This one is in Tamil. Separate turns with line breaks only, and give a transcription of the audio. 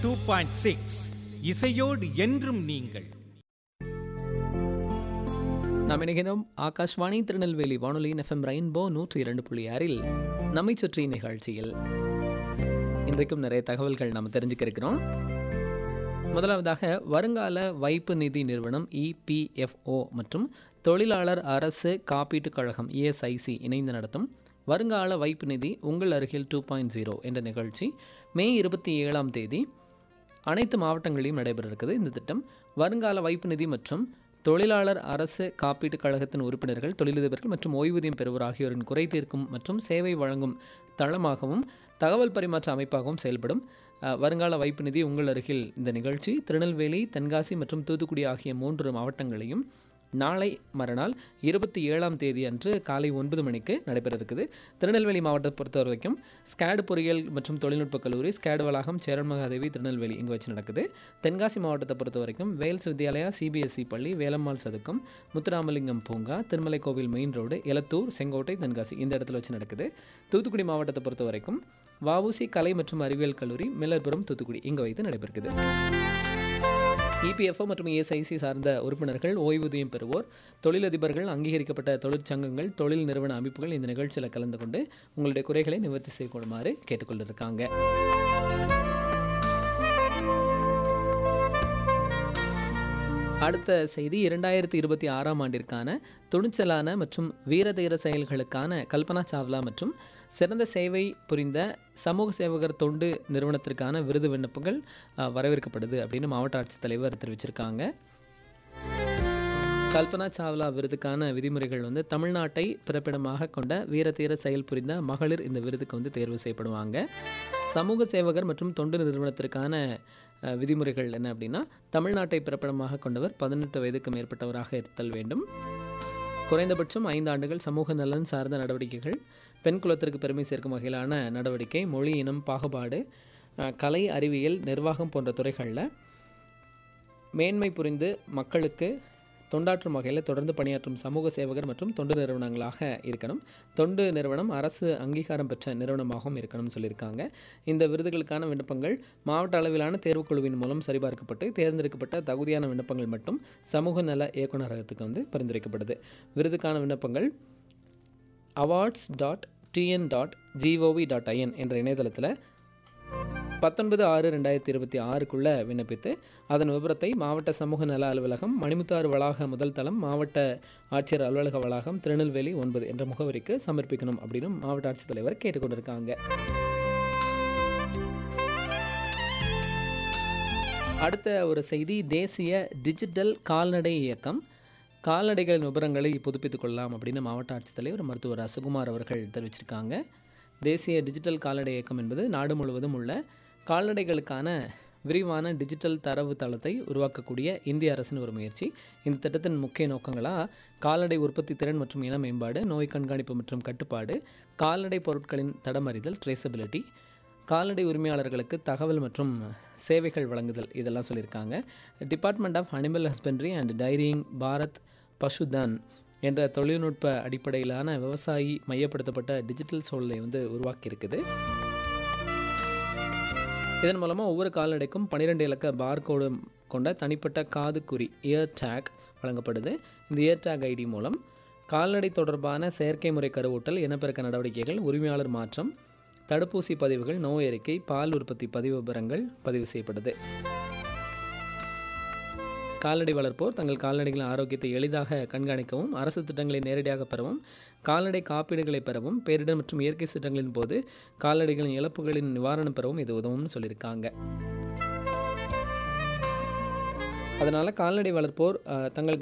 டூ பாயிண்ட் சிக்ஸ் இசையோடு என்றும் நீங்கள்
நாம் இணைகிறோம் ஆகாஷ்வாணி திருநெல்வேலி வானொலியின் எஃப்எம் ரெயின்போ நூற்றி இரண்டு புள்ளி ஆறில் நம்மை சுற்றி நிகழ்ச்சியில் இன்றைக்கும் நிறைய தகவல்கள் நாம் தெரிஞ்சுக்க இருக்கிறோம் முதலாவதாக வருங்கால வைப்பு நிதி நிறுவனம் இபிஎஃப்ஓ மற்றும் தொழிலாளர் அரசு காப்பீட்டுக் கழகம் இஎஸ்ஐசி இணைந்து நடத்தும் வருங்கால வைப்பு நிதி உங்கள் அருகில் டூ பாயிண்ட் ஜீரோ என்ற நிகழ்ச்சி மே இருபத்தி ஏழாம் தேதி அனைத்து மாவட்டங்களிலும் நடைபெற இருக்குது இந்த திட்டம் வருங்கால வைப்பு நிதி மற்றும் தொழிலாளர் அரசு காப்பீட்டுக் கழகத்தின் உறுப்பினர்கள் தொழிலதிபர்கள் மற்றும் ஓய்வூதியம் பெறுவோர் ஆகியோரின் குறை தீர்க்கும் மற்றும் சேவை வழங்கும் தளமாகவும் தகவல் பரிமாற்ற அமைப்பாகவும் செயல்படும் அஹ், வருங்கால வைப்பு நிதி உங்கள் அருகில் இந்த நிகழ்ச்சி திருநெல்வேலி தென்காசி மற்றும் தூத்துக்குடி ஆகிய மூன்று மாவட்டங்களையும் நாளை மறுநாள் இருபத்தி ஏழாம் தேதி அன்று காலை ஒன்பது மணிக்கு நடைபெற இருக்குது திருநெல்வேலி மாவட்டத்தை பொறுத்த வரைக்கும் ஸ்கேடு பொறியியல் மற்றும் தொழில்நுட்ப கல்லூரி ஸ்கேடு வளாகம் சேரன்மகாதேவி திருநெல்வேலி இங்கே வச்சு நடக்குது தென்காசி மாவட்டத்தை பொறுத்த வரைக்கும் வேல்ஸ் வித்யாலயா சிபிஎஸ்இ பள்ளி வேலம்மாள் சதுக்கம் முத்துராமலிங்கம் பூங்கா திருமலை கோவில் மெயின் ரோடு எலத்தூர் செங்கோட்டை தென்காசி இந்த இடத்துல வச்சு நடக்குது தூத்துக்குடி மாவட்டத்தை பொறுத்த வரைக்கும் வஉசி கலை மற்றும் அறிவியல் கல்லூரி மில்லர்புரம் தூத்துக்குடி இங்கே வைத்து நடைபெறுகிறது இபிஎஃப்ஓ மற்றும் இஎஸ்ஐசி சார்ந்த உறுப்பினர்கள் ஓய்வூதியம் பெறுவோர் தொழிலதிபர்கள் அங்கீகரிக்கப்பட்ட தொழிற்சங்கங்கள் தொழில் நிறுவன அமைப்புகள் இந்த நிகழ்ச்சியில் கலந்து கொண்டு உங்களுடைய குறைகளை நிவர்த்தி செய்யக்கூடுமாறு கேட்டுக்கொண்டிருக்காங்க அடுத்த செய்தி இரண்டாயிரத்தி இருபத்தி ஆறாம் ஆண்டிற்கான துணிச்சலான மற்றும் வீரதீர செயல்களுக்கான கல்பனா சாவ்லா மற்றும் சிறந்த சேவை புரிந்த சமூக சேவகர் தொண்டு நிறுவனத்திற்கான விருது விண்ணப்பங்கள் அஹ், வரவேற்கப்படுது அப்படின்னு மாவட்ட ஆட்சித்தலைவர் தெரிவிச்சிருக்காங்க கல்பனா சாவ்லா விருதுக்கான விதிமுறைகள் வந்து தமிழ்நாட்டை பிறப்பிடமாக கொண்ட வீரதீர செயல் புரிந்த மகளிர் இந்த விருதுக்கு வந்து தேர்வு செய்யப்படுவாங்க சமூக சேவகர் மற்றும் தொண்டு நிறுவனத்திற்கான அஹ், விதிமுறைகள் என்ன அப்படின்னா தமிழ்நாட்டை பிறப்பிடமாக கொண்டவர் பதினெட்டு வயதுக்கு மேற்பட்டவராக இருத்தல் வேண்டும் குறைந்தபட்சம் ஐந்து ஆண்டுகள் சமூக நலன் சார்ந்த நடவடிக்கைகள் பெண் குலத்திற்கு பெருமை சேர்க்கும் வகையிலான நடவடிக்கை மொழி இனம் பாகுபாடு அஹ், கலை அறிவியல் நிர்வாகம் போன்ற துறைகளில் மேன்மை புரிந்து மக்களுக்கு தொண்டாற்றும் வகையில் தொடர்ந்து பணியாற்றும் சமூக சேவகர் மற்றும் தொண்டு நிறுவனங்களாக இருக்கணும் தொண்டு நிறுவனம் அரசு அங்கீகாரம் பெற்ற நிறுவனமாகவும் இருக்கணும்னு சொல்லியிருக்காங்க இந்த விருதுகளுக்கான விண்ணப்பங்கள் மாவட்ட அளவிலான தேர்வுக்குழுவின் மூலம் சரிபார்க்கப்பட்டு தேர்ந்தெடுக்கப்பட்ட தகுதியான விண்ணப்பங்கள் மட்டும் சமூக நல இயக்குநரகத்துக்கு வந்து பரிந்துரைக்கப்படுது விருதுக்கான விண்ணப்பங்கள் awards dot TN dot GOV dot IN என்ற இணையதளத்தில் பத்தொன்பது ஆறு ரெண்டாயிரத்தி இருபத்தி ஆறுக்குள்ளே விண்ணப்பித்து அதன் விவரத்தை மாவட்ட சமூக நல அலுவலகம் மணிமுத்தாறு வளாக முதல் தளம் மாவட்ட ஆட்சியர் அலுவலக வளாகம் திருநெல்வேலி ஒன்பது என்ற முகவரிக்கு சமர்ப்பிக்கணும் அப்படின்னு மாவட்ட ஆட்சித்தலைவர் கேட்டுக்கொண்டிருக்காங்க அடுத்த ஒரு செய்தி தேசிய டிஜிட்டல் கால்நடை இயக்கம் கால்நடைகளின் விவரங்களை புதுப்பித்துக் கொள்ளலாம் அப்படின்னு மாவட்ட ஆட்சித்தலைவர் மருத்துவர் சுகுமார் அவர்கள் தெரிவிச்சிருக்காங்க தேசிய டிஜிட்டல் கால்நடை இயக்கம் என்பது நாடு முழுவதும் உள்ள கால்நடைகளுக்கான விரிவான டிஜிட்டல் தரவு தளத்தை உருவாக்கக்கூடிய இந்திய அரசின் ஒரு முயற்சி இந்த திட்டத்தின் முக்கிய நோக்கங்களாக கால்நடை உற்பத்தி திறன் மற்றும் இன மேம்பாடு நோய் கண்காணிப்பு மற்றும் கட்டுப்பாடு கால்நடை பொருட்களின் தடமறிதல் ட்ரேசபிலிட்டி கால்நடை உரிமையாளர்களுக்கு தகவல் மற்றும் சேவைகள் வழங்குதல் இதெல்லாம் சொல்லியிருக்காங்க department of animal husbandry and dairying Bharat பசுதான் என்ற தொழில்நுட்ப அடிப்படையிலான விவசாயி மையப்படுத்தப்பட்ட டிஜிட்டல் சூழலை வந்து உருவாக்கியிருக்குது இதன் மூலமாக ஒவ்வொரு கால்நடைக்கும் பன்னிரெண்டு இலக்க பார்கோடு கொண்ட தனிப்பட்ட காது குறி இயர் டேக் வழங்கப்படுது இந்த இயர் டேக் ஐடி மூலம் கால்நடை தொடர்பான செயற்கை முறை கருவூட்டல் இனப்பெருக்க நடவடிக்கைகள் உரிமையாளர் மாற்றம் தடுப்பூசி பதிவுகள் நோய் அறிக்கை பால் உற்பத்தி பதிவு விவரங்கள் பதிவு செய்யப்படுது கால்நடை வளர்ப்போர் தங்கள் கால்நடைகளின் ஆரோக்கியத்தை எளிதாக கண்காணிக்கவும் அரசு திட்டங்களை நேரடியாக பெறவும் கால்நடை காப்பீடுகளை பெறவும் பேரிடர் மற்றும் இயற்கை சீற்றங்களின் போது கால்நடைகளின் இழப்புகளின் நிவாரணம் பெறவும் இது உதவும்னு சொல்லியிருக்காங்க அதனால் கால்நடை வளர்ப்போர் அஹ், தங்கள்